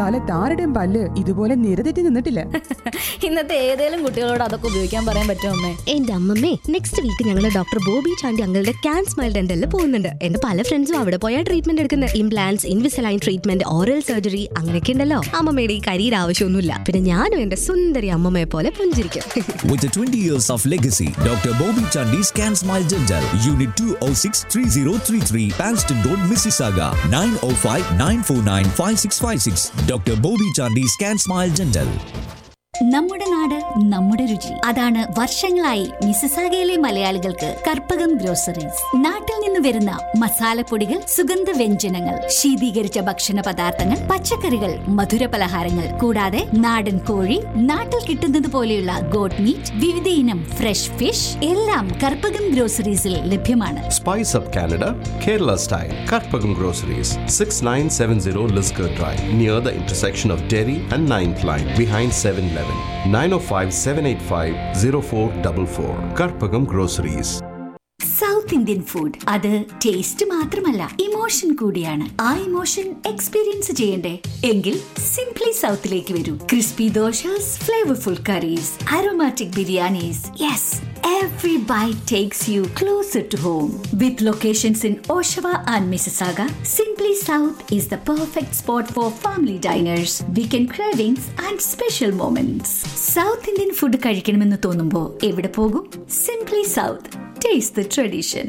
കാലത്ത് ആരുടെയും പല്ല് ഇതുപോലെ നിരതെറ്റി നിന്നിട്ടില്ല ഇന്നത്തെ ഏതേലും കുട്ടികളോട് അതൊക്കെ ഉപയോഗിക്കാൻ പറയാൻ പറ്റുമോ അമ്മേ എന്റെ അമ്മമ്മേ നെക്സ്റ്റ് വീക്ക് ഞങ്ങൾ ഡോക്ടർ ബോബി ചാണ്ടി അങ്ങളുടെ ക്യാൻ സ്മൈൽ ഡെന്റലിൽ പോകുന്നുണ്ട് എന്റെ പല ഫ്രണ്ട്സും അവിടെ പോയാൽ ട്രീറ്റ്മെന്റ് എടുക്കുന്നത് implants Invisalign treatment oral surgery അങ്ങനെയൊക്കെ ഉണ്ടല്ലോ അമ്മമ്മയുടെ ഈ കരിയുടെ ആവശ്യമൊന്നുമില്ല പിന്നെ ഞാനും എന്റെ സുന്ദരി അമ്മമ്മയെ പോലെ പുഞ്ചിരിക്കും With the 20 years of legacy, Dr. Bobby Chandi's Can Smile Dental, Unit 206 3033, Panston Road, Mississauga, 905 949 5656. Dr. Bobby Chandi's Can Smile Dental. നമ്മുടെ നാട് നമ്മുടെ രുചി അതാണ് വർഷങ്ങളായി മിസിസാഗയിലെ മലയാളികൾക്ക് കർപ്പകം ഗ്രോസറീസ് നാട്ടിൽ നിന്ന് വരുന്ന മസാലപ്പൊടികൾ സുഗന്ധ വ്യഞ്ജനങ്ങൾ ശീതീകരിച്ച ഭക്ഷണ പദാർത്ഥങ്ങൾ പച്ചക്കറികൾ മധുര പലഹാരങ്ങൾ കൂടാതെ നാടൻ കോഴി നാട്ടിൽ കിട്ടുന്നത് പോലെയുള്ള ഗോട്ട് മീറ്റ് വിവിധ ഇനം ഫ്രഷ് ഫിഷ് എല്ലാം കർപ്പകം ഗ്രോസറീസിൽ ലഭ്യമാണ് Spice Up Canada, Kerala style. Karpagam Groceries, 6970 Lisgar Drive, near the intersection of Derry and 9th Line, behind 7 Eleven. 905 785 0444. Karpagam Groceries. South Indian food അത് ടേസ്റ്റ് മാത്രമല്ല ഇമോഷൻ കൂടിയാണ് ആ ഇമോഷൻ എക്സ്പീരിയൻസ് ചെയ്യണ്ടേ എങ്കിൽ സിംപ്ലി സൗത്തിലേക്ക് വരൂ crispy dosas flavourful curries aromatic biryanis yes Every bite takes you closer to home. With locations in Oshawa and Mississauga, Simply South is the perfect spot for family diners, weekend cravings, and special moments. South Indian food കഴിക്കണമെന്ന് തോന്നുമ്പോൾ എവിടെ പോകും simply south taste the tradition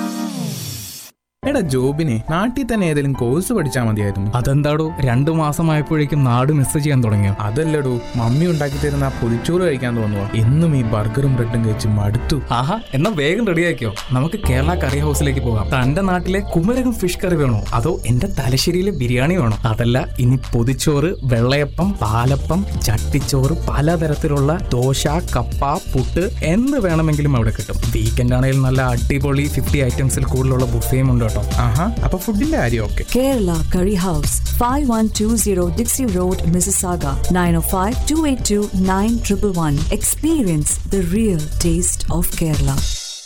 എടാ ജോബിനെ നാട്ടിൽ തന്നെ ഏതെങ്കിലും course പഠിച്ചാൽ മതിയായിരുന്നു അതെന്താടോ രണ്ടു മാസമായപ്പോഴേക്കും നാട് മിസ് ചെയ്യാൻ തുടങ്ങിയോ അതല്ലടോ മമ്മി ഉണ്ടാക്കി തരുന്ന ആ പൊതിച്ചോറ് കഴിക്കാൻ തോന്നുക എന്നും ഈ ബർഗറും ബ്രെഡും കഴിച്ച് മടുത്തു ആഹാ എന്നാ വേഗം റെഡിയാക്കിയോ നമുക്ക് കേരള കറി ഹൗസിലേക്ക് പോകാം തന്റെ നാട്ടിലെ കുമരകം ഫിഷ് കറി വേണോ അതോ എന്റെ തലശ്ശേരിയിലെ ബിരിയാണി വേണോ അതല്ല ഇനി പൊതിച്ചോറ് വെള്ളയപ്പം പാലപ്പം ചട്ടിച്ചോറ് പലതരത്തിലുള്ള ദോശ കപ്പ പുട്ട് എന്ത് വേണമെങ്കിലും അവിടെ കിട്ടും വീക്കെൻഡ് ആണെങ്കിൽ നല്ല അടിപൊളി ഫിഫ്റ്റി ഐറ്റംസിൽ കൂടുതലുള്ള ബുഫേയും ഉണ്ട് കേട്ടോ ആഹാ അപ്പൊ ഫുഡിന്റെ കാര്യം okay Kerala Curry House, 5120 Dixie Road, Mississauga, 905 282 9111. Experience the real taste of Kerala.